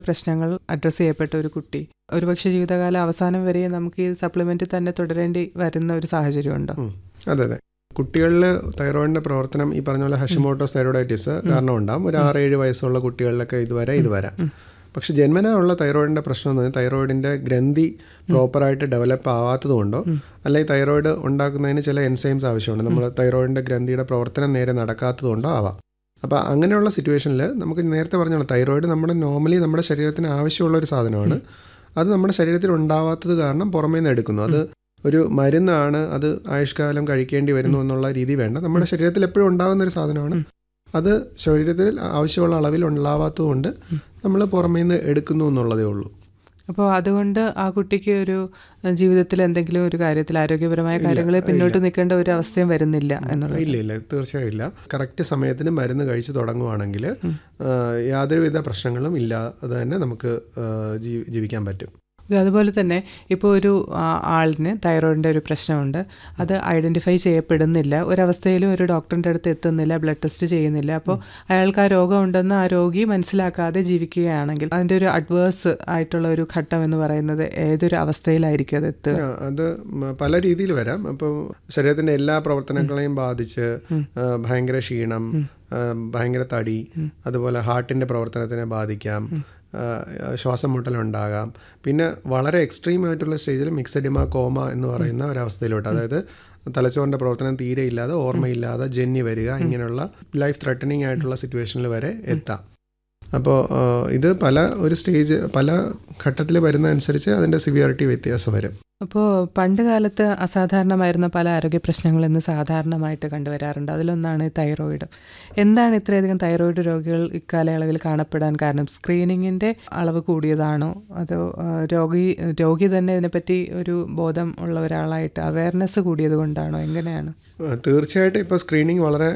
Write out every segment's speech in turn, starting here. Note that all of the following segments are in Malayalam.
പ്രശ്നങ്ങൾ അഡ്രസ്സ് ചെയ്യപ്പെട്ട ഒരു കുട്ടി ഒരുപക്ഷെ ജീവിതകാല അവസാനം വരെ നമുക്ക് ഈ സപ്ലിമെന്റ് തന്നെ തുടരേണ്ടി വരുന്ന ഒരു സാഹചര്യമുണ്ടോ ഉം. അതെ അതെ കുട്ടികളിൽ തൈറോയിഡിന്റെ പ്രവർത്തനം ഈ പറഞ്ഞ പോലെ ഹഷിമോട്ടോസ് തൈറോയിഡൈറ്റിസ് കാരണം ഉണ്ടാകും ഒരു ആറ് ഏഴ് വയസ്സുള്ള കുട്ടികളിലൊക്കെ ഇത് വരെ ഇത് വരാം പക്ഷെ ജന്മനാ ഉള്ള തൈറോയിഡിന്റെ പ്രശ്നം എന്ന് പറഞ്ഞാൽ തൈറോയിഡിന്റെ ഗ്രന്ഥി പ്രോപ്പറായിട്ട് ഡെവലപ്പ് ആവാത്തത് കൊണ്ടോ അല്ലെങ്കിൽ തൈറോയിഡ് ഉണ്ടാക്കുന്നതിന് ചില എൻസൈംസ് ആവശ്യമുണ്ട് നമ്മൾ തൈറോയിഡിന്റെ ഗ്രന്ഥിയുടെ പ്രവർത്തനം നേരെ നടക്കാത്തത് കൊണ്ടോ ആവാം അപ്പോൾ അങ്ങനെയുള്ള സിറ്റുവേഷനിൽ നമുക്ക് നേരത്തെ പറഞ്ഞോളൂ തൈറോയിഡ് നമ്മുടെ നോർമലി നമ്മുടെ ശരീരത്തിന് ആവശ്യമുള്ള ഒരു സാധനമാണ് അത് നമ്മുടെ ശരീരത്തിൽ ഉണ്ടാവാത്തത് കാരണം പുറമേ നിന്ന് എടുക്കുന്നു അത് ഒരു മരുന്നാണ് അത് ആയുഷ്കാലം കഴിക്കേണ്ടി വരുന്നു എന്നുള്ള രീതി വേണ്ട നമ്മുടെ ശരീരത്തിൽ എപ്പോഴും ഉണ്ടാകുന്ന ഒരു സാധനമാണ് അത് ശരീരത്തിൽ ആവശ്യമുള്ള അളവിൽ ഉണ്ടാവാത്തതുകൊണ്ട് നമ്മൾ പുറമേ നിന്ന് എടുക്കുന്നു എന്നുള്ളതേ ഉള്ളൂ അപ്പോൾ അതുകൊണ്ട് ആ കുട്ടിക്ക് ഒരു ഏഹ്, ജീവിതത്തിൽ എന്തെങ്കിലും ഒരു കാര്യത്തിൽ ആരോഗ്യപരമായ കാര്യങ്ങളിൽ പിന്നോട്ട് നിൽക്കേണ്ട ഒരു അവസ്ഥയും വരുന്നില്ല എന്നുള്ളത് ഇല്ല ഇല്ല തീർച്ചയായും ഇല്ല കറക്റ്റ് സമയത്തിന് മരുന്ന് കഴിച്ച് തുടങ്ങുവാണെങ്കിൽ യാതൊരുവിധ പ്രശ്നങ്ങളും ഇല്ലാതെ തന്നെ നമുക്ക് ആ, ജീ- ജീവിക്കാൻ പറ്റും ഇത് അതുപോലെ തന്നെ ഇപ്പോൾ ഒരു ആ, ആളിന് തൈറോയിഡിൻ്റെ ഒരു പ്രശ്നമുണ്ട് അത് ഐഡൻറ്റിഫൈ ചെയ്യപ്പെടുന്നില്ല ഒരവസ്ഥയിലും ഒരു ഡോക്ടറിൻ്റെ അടുത്ത് എത്തുന്നില്ല ബ്ലഡ് ടെസ്റ്റ് ചെയ്യുന്നില്ല അപ്പോൾ അയാൾക്ക് ആ രോഗമുണ്ടെന്ന് ആ രോഗി മനസ്സിലാക്കാതെ ജീവിക്കുകയാണെങ്കിൽ അതിൻ്റെ ഒരു അഡ്വേഴ്സ് ആയിട്ടുള്ള ഒരു ഘട്ടം എന്ന് പറയുന്നത് ഏതൊരു അവസ്ഥയിലായിരിക്കും അത് എത്തുക ആ, അത് മ- പല രീതിയിൽ വരാം അപ്പം ശരീരത്തിന്റെ എല്ലാ പ്രവർത്തനങ്ങളെയും ബാധിച്ച് ആ, ഭയങ്കര ക്ഷീണം ആ, ഭയങ്കര തടി അതുപോലെ ഹാർട്ടിന്റെ പ്രവർത്തനത്തിനെ ബാധിക്കാം ആ, ശ്വാസം മുട്ടലുണ്ടാകാം പിന്നെ വളരെ എക്സ്ട്രീം ആയിട്ടുള്ള സ്റ്റേജിൽ മിക്സഡിമ കോമ എന്ന് പറയുന്ന ഒരവസ്ഥയിലോട്ട് അതായത് തലച്ചോറിന്റെ പ്രവർത്തനം തീരെ ഇല്ലാതെ ഓർമ്മയില്ലാതെ ജന്നി വരിക ഇങ്ങനെയുള്ള ലൈഫ് ത്രെട്ടനിങ് ആയിട്ടുള്ള സിറ്റുവേഷനിൽ വരെ എത്താം അപ്പോൾ ഇത് പല ഒരു സ്റ്റേജ് പല ഘട്ടത്തിൽ വരുന്ന അനുസരിച്ച് അതിൻ്റെ സിവിയറിറ്റി വ്യത്യാസം വരും അപ്പോൾ പണ്ട് കാലത്ത് അസാധാരണമായിരുന്ന പല ആരോഗ്യ പ്രശ്നങ്ങൾ ഇന്ന് സാധാരണമായിട്ട് കണ്ടുവരാറുണ്ട് അതിലൊന്നാണ് തൈറോയിഡ് എന്താണ് ഇത്രയധികം തൈറോയിഡ് രോഗികൾ ഇക്കാലയളവിൽ കാണപ്പെടാൻ കാരണം സ്ക്രീനിങ്ങിൻ്റെ അളവ് കൂടിയതാണോ അതോ ആ, രോഗി രോഗി തന്നെ ഇതിനെപ്പറ്റി ഒരു ബോധം ഉള്ള ഒരാളായിട്ട് അവയർനെസ് കൂടിയത് കൊണ്ടാണോ എങ്ങനെയാണ് ആ, തീർച്ചയായിട്ടും ഇപ്പോൾ സ്ക്രീനിങ് വളരെ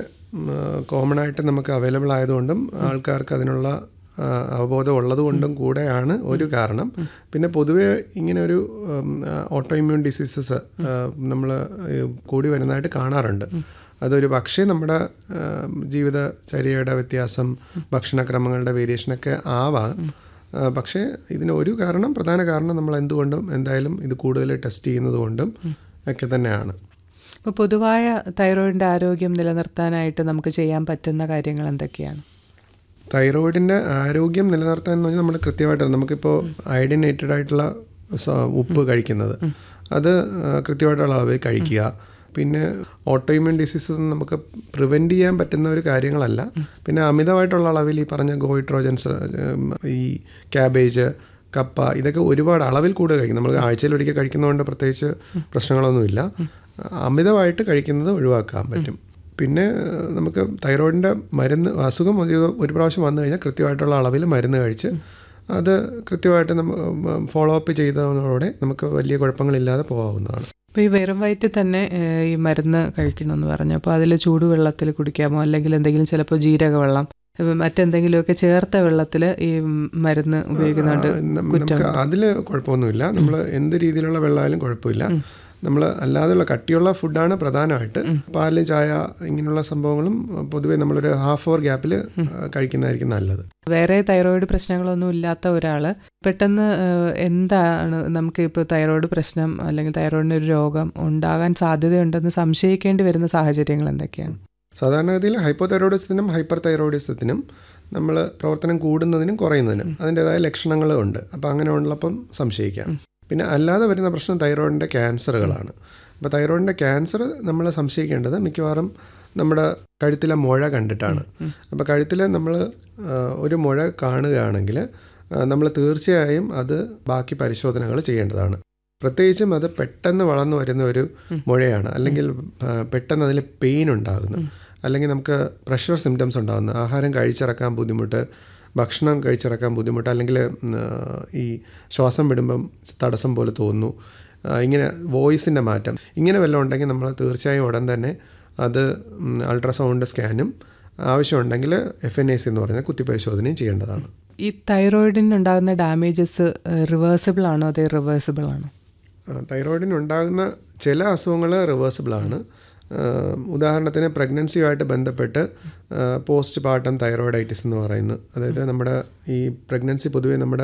കോമൺ ആയിട്ട് നമുക്ക് അവൈലബിൾ ആയതുകൊണ്ടും ആൾക്കാർക്ക് അതിനുള്ള ആ, അവബോധം ഉള്ളതുകൊണ്ടും കൂടെയാണ് ഒരു കാരണം പിന്നെ പൊതുവേ ഇങ്ങനെ ഒരു ഓട്ടോ ഇമ്മ്യൂൺ ഡിസീസസ് നമ്മൾ കൂടി വരുന്നതായിട്ട് കാണാറുണ്ട് അതൊരു പക്ഷേ നമ്മുടെ ആ, ജീവിതചര്യയുടെ വ്യത്യാസം ഭക്ഷണക്രമങ്ങളുടെ വേരിയേഷനൊക്കെ ആവാം ആ, പക്ഷേ ഇതിന് ഒരു കാരണം പ്രധാന കാരണം നമ്മൾ എന്തുകൊണ്ടും എന്തായാലും ഇത് കൂടുതൽ ടെസ്റ്റ് ചെയ്യുന്നത് കൊണ്ടും ഒക്കെ തന്നെയാണ് ഇപ്പോൾ പൊതുവായ തൈറോയിഡിൻ്റെ ആരോഗ്യം നിലനിർത്താനായിട്ട് നമുക്ക് ചെയ്യാൻ പറ്റുന്ന കാര്യങ്ങൾ എന്തൊക്കെയാണ് തൈറോയിഡിൻ്റെ ആരോഗ്യം നിലനിർത്താൻ എന്ന് പറഞ്ഞാൽ നമ്മൾ കൃത്യമായിട്ട് നമുക്കിപ്പോൾ അയഡിനേറ്റഡ് ആയിട്ടുള്ള സ- ഉപ്പ് കഴിക്കുന്നത് അത് ആ, കൃത്യമായിട്ടുള്ള അളവിൽ കഴിക്കുക പിന്നെ ഓട്ടോയിമ്യൂൺ ഡിസീസസ് നമുക്ക് പ്രിവെൻറ്റ് ചെയ്യാൻ പറ്റുന്ന ഒരു കാര്യങ്ങളല്ല പിന്നെ അമിതമായിട്ടുള്ള അളവിൽ ഈ പറഞ്ഞ ഗോയിട്രോജൻസ് ഈ ക്യാബേജ് കപ്പ ഇതൊക്കെ ഒരുപാട് അളവിൽ കൂടുതൽ കഴിക്കും നമ്മൾ ആഴ്ചയിൽ ഒരിക്കൽ കഴിക്കുന്നതുകൊണ്ട് പ്രത്യേകിച്ച് പ്രശ്നങ്ങളൊന്നുമില്ല അമിതമായിട്ട് കഴിക്കുന്നത് ഒഴിവാക്കാൻ പറ്റും പിന്നെ ഏഹ്, നമുക്ക് തൈറോയിഡിൻ്റെ മരുന്ന് അസുഖം ഒരു ഒരു പ്രാവശ്യം വന്നു കഴിഞ്ഞാൽ കൃത്യമായിട്ടുള്ള അളവിൽ മരുന്ന് കഴിച്ച് അത് കൃത്യമായിട്ട് നമ്മൾ ഫോളോ അപ്പ് ചെയ്തതോടെ നമുക്ക് വലിയ കുഴപ്പങ്ങളില്ലാതെ പോകാവുന്നതാണ് അപ്പോൾ ഈ വെറും വയറ്റിൽ തന്നെ ഏഹ്, ഈ മരുന്ന് കഴിക്കണമെന്ന് പറഞ്ഞു അപ്പോൾ അതിൽ ചൂടുവെള്ളത്തിൽ കുടിക്കാമോ അല്ലെങ്കിൽ എന്തെങ്കിലും ചിലപ്പോൾ ജീരകവെള്ളം ഇപ്പം മറ്റെന്തെങ്കിലുമൊക്കെ ചേർത്ത വെള്ളത്തിൽ ഈ മരുന്ന് ഉപയോഗിക്കുന്നുണ്ട് ആ, നം- നമുക്ക് അതിൽ കുഴപ്പമൊന്നുമില്ല നമ്മൾ എന്ത് രീതിയിലുള്ള വെള്ളമായാലും കുഴപ്പമില്ല നമ്മൾ അല്ലാതെയുള്ള കട്ടിയുള്ള ഫുഡാണ് പ്രധാനമായിട്ട് പാല് ചായ ഇങ്ങനെയുള്ള സംഭവങ്ങളും പൊതുവേ നമ്മളൊരു ഹാഫ് അവർ ഗ്യാപ്പിൽ കഴിക്കുന്നതായിരിക്കും നല്ലത് വേറെ തൈറോയിഡ് പ്രശ്നങ്ങളൊന്നും ഇല്ലാത്ത ഒരാൾ പെട്ടെന്ന് ഏഹ്, എന്താണ് നമുക്ക് ഇപ്പോൾ തൈറോയിഡ് പ്രശ്നം അല്ലെങ്കിൽ തൈറോയിഡിന് ഒരു രോഗം ഉണ്ടാകാൻ സാധ്യതയുണ്ടെന്ന് സംശയിക്കേണ്ടി വരുന്ന സാഹചര്യങ്ങൾ എന്തൊക്കെയാണ് സാധാരണഗതിയിൽ ഹൈപ്പോ തൈറോയിഡിസത്തിനും ഹൈപ്പർ തൈറോയിഡിസത്തിനും നമ്മൾ പ്രവർത്തനം കൂടുന്നതിനും കുറയുന്നതിനും അതിൻ്റെതായ ലക്ഷണങ്ങളും ഉണ്ട് അപ്പോൾ അങ്ങനെ ഉള്ളപ്പം സംശയിക്കാം പിന്നെ അല്ലാതെ വരുന്ന പ്രശ്നം തൈറോയിഡിൻ്റെ ക്യാൻസറുകളാണ് അപ്പോൾ തൈറോയിഡിൻ്റെ ക്യാൻസർ നമ്മൾ സംശയിക്കേണ്ടത് മിക്കവാറും നമ്മുടെ കഴുത്തിലെ മുഴ കണ്ടിട്ടാണ് അപ്പോൾ കഴുത്തിൽ നമ്മൾ ഒരു മുഴ കാണുകയാണെങ്കിൽ നമ്മൾ തീർച്ചയായും അത് ബാക്കി പരിശോധനകൾ ചെയ്യേണ്ടതാണ് പ്രത്യേകിച്ചും അത് പെട്ടെന്ന് വളർന്നു വരുന്ന ഒരു മുഴയാണ് അല്ലെങ്കിൽ ആ, പെട്ടെന്ന് അതിൽ പെയിൻ ഉണ്ടാകുന്നു അല്ലെങ്കിൽ നമുക്ക് പ്രഷർ സിംറ്റംസ് ഉണ്ടാകുന്നു ആഹാരം കഴിച്ചിറക്കാൻ ബുദ്ധിമുട്ട് ഭക്ഷണം കഴിച്ചിറക്കാൻ ബുദ്ധിമുട്ട് അല്ലെങ്കിൽ ഉം, ആ, ഈ ശ്വാസം വിടുമ്പം തടസ്സം പോലെ തോന്നുന്നു ആ, ഇങ്ങനെ വോയിസിൻ്റെ മാറ്റം ഇങ്ങനെ വല്ലതും ഉണ്ടെങ്കിൽ നമ്മൾ തീർച്ചയായും ഉടൻ തന്നെ അത് അൾട്രാസൗണ്ട് സ്കാനും ആവശ്യമുണ്ടെങ്കിൽ എഫ് എൻ എ സി എന്ന് പറയുന്ന കുത്തിപ്പരിശോധനയും ചെയ്യേണ്ടതാണ് ഈ തൈറോയിഡിന് ഉണ്ടാകുന്ന ഡാമേജസ് റിവേഴ്സിബിൾ ആണോ അതോ റിവേഴ്സിബിൾ ആണോ ആ, തൈറോയിഡിന് ഉണ്ടാകുന്ന ചില അസുഖങ്ങൾ റിവേഴ്സിബിൾ ആണ് ആഹ് ഉദാഹരണത്തിന് പ്രഗ്നൻസിയുമായിട്ട് ബന്ധപ്പെട്ട് പോസ്റ്റ് പാർട്ടം തൈറോയിഡൈറ്റിസ് എന്ന് പറയുന്നു അതായത് നമ്മുടെ ഈ പ്രഗ്നൻസി പൊതുവേ നമ്മുടെ